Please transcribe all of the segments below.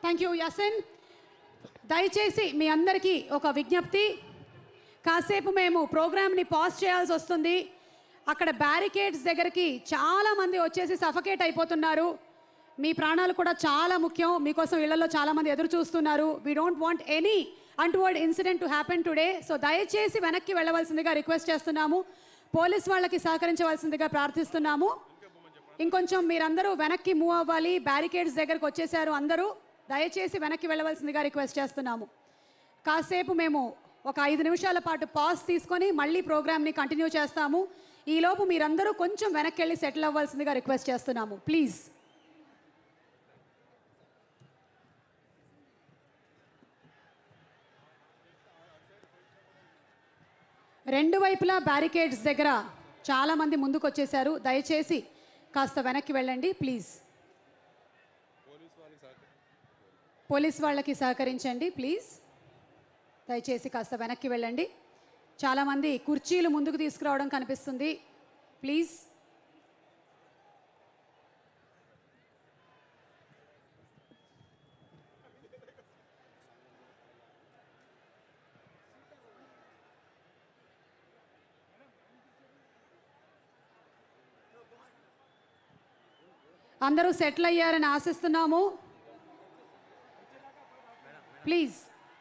thank you యసన్ దయచేసి మీ అందరికీ ఒక విజ్ఞప్తి కాసేపు మేము ప్రోగ్రామ్ని పాజ్ చేయాల్సి వస్తుంది అక్కడ బ్యారికేడ్స్ దగ్గరికి చాలా మంది వచ్చేసి సఫకేట్ అయిపోతున్నారు మీ ప్రాణాలు కూడా చాలా ముఖ్యం మీకోసం ఇళ్లలో చాలా మంది ఎదురు చూస్తున్నారు we don't want any untoward incident to happen today so దయచేసి వెనక్కి వెళ్ళవలసిందిగా రిక్వెస్ట్ చేస్తున్నాము పోలీస్ వాళ్ళకి సహకరించవలసిందిగా ప్రార్థిస్తున్నాము ఇంకొంచెం మీరందరూ వెనక్కి మూవ్ అవ్వాలి బ్యారికేడ్స్ దగ్గరకు వచ్చేసారు అందరూ దయచేసి వెనక్కి వెళ్ళవలసిందిగా రిక్వెస్ట్ చేస్తున్నాము కాసేపు మేము ఒక ఐదు నిమిషాల పాటు పాజ్ తీసుకొని మళ్ళీ ప్రోగ్రామ్ని కంటిన్యూ చేస్తాము ఈలోపు మీరందరూ కొంచెం వెనక్కి వెళ్ళి సెటిల్ అవ్వాల్సిందిగా రిక్వెస్ట్ చేస్తున్నాము ప్లీజ్ రెండు వైపులా బ్యారికేడ్స్ దగ్గర చాలా మంది ముందుకు వచ్చేసారు దయచేసి కాస్త వెనక్కి వెళ్ళండి ప్లీజ్ పోలీస్ వాళ్ళకి సహకరించండి ప్లీజ్ దయచేసి కాస్త వెనక్కి వెళ్ళండి చాలామంది కుర్చీలు ముందుకు తీసుకురావడం కనిపిస్తుంది ప్లీజ్ అందరూ సెటిల్ అయ్యారని ఆశిస్తున్నాము ప్లీజ్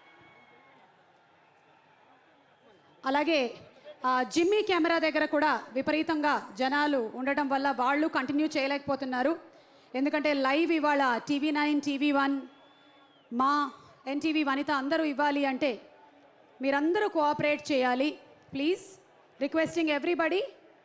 అలాగే ఆ, జిమ్మీ కెమెరా దగ్గర కూడా విపరీతంగా జనాలు ఉండటం వల్ల వాళ్ళు కంటిన్యూ చేయలేకపోతున్నారు ఎందుకంటే లైవ్ ఇవాళ టీవీ నైన్ టీవీ వన్ మా ఎన్టీవీ వనిత అందరూ ఇవ్వాలి అంటే మీరందరూ కోఆపరేట్ చేయాలి ప్లీజ్ రిక్వెస్టింగ్ ఎవ్రీబడి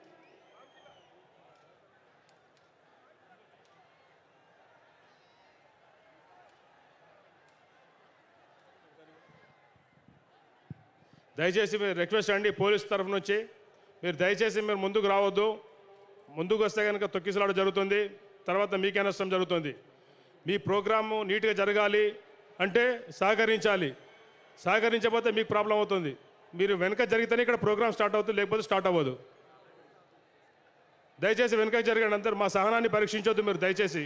దయచేసి మీరు రిక్వెస్ట్ అండి పోలీస్ తరఫు నుంచి మీరు దయచేసి మీరు ముందుకు రావద్దు ముందుకు వస్తే కనుక తొక్కిసలాట జరుగుతుంది తర్వాత మీకే నష్టం జరుగుతుంది మీ ప్రోగ్రాము నీట్గా జరగాలి అంటే సహకరించాలి సహకరించకపోతే మీకు ప్రాబ్లం అవుతుంది మీరు వెనక జరిగితేనే ఇక్కడ ప్రోగ్రామ్ స్టార్ట్ అవుతుంది లేకపోతే స్టార్ట్ అవ్వదు దయచేసి వెనక జరగండి అందరు మా సహనాన్ని పరీక్షించొద్దు మీరు దయచేసి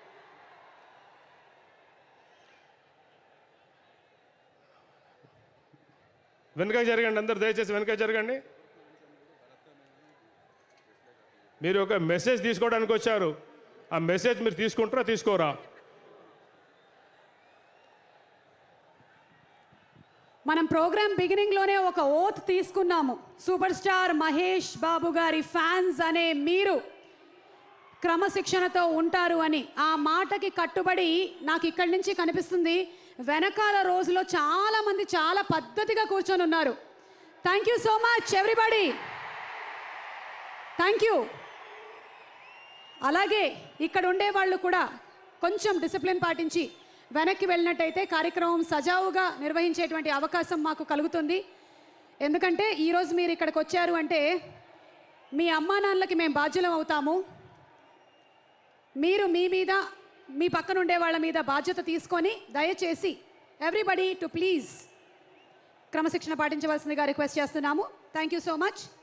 వెనక జరగండి అందరు దయచేసి వెనక జరగండి మీరు ఒక మెసేజ్ తీసుకోవడానికి వచ్చారు ఆ మెసేజ్ మీరు తీసుకుంటారా తీసుకోరా మనం ప్రోగ్రామ్ బిగినింగ్లోనే ఒక ఓత్ తీసుకున్నాము సూపర్ స్టార్ మహేష్ బాబు గారి ఫ్యాన్స్ అనే మీరు క్రమశిక్షణతో ఉంటారు అని ఆ మాటకి కట్టుబడి నాకు ఇక్కడి నుంచి కనిపిస్తుంది వెనకాల రోజులో చాలా మంది చాలా పద్ధతిగా కూర్చొని ఉన్నారు thank you so much everybody thank you అలాగే ఇక్కడ ఉండే వాళ్ళు కూడా కొంచెం డిసిప్లిన్ పాటించి వెనక్కి వెళ్ళినట్టయితే కార్యక్రమం సజావుగా నిర్వహించేటువంటి అవకాశం మాకు కలుగుతుంది ఎందుకంటే ఈరోజు మీరు ఇక్కడికి వచ్చారు అంటే మీ అమ్మా నాన్నలకి మేము బాధ్యులం అవుతాము మీరు మీ మీద మీ పక్కన ఉండే వాళ్ళ మీద బాధ్యత తీసుకొని దయచేసి ఎవ్రీబడి టు ప్లీజ్ క్రమశిక్షణ పాటించవలసిందిగా రిక్వెస్ట్ చేస్తున్నాము థ్యాంక్ యూ సో మచ్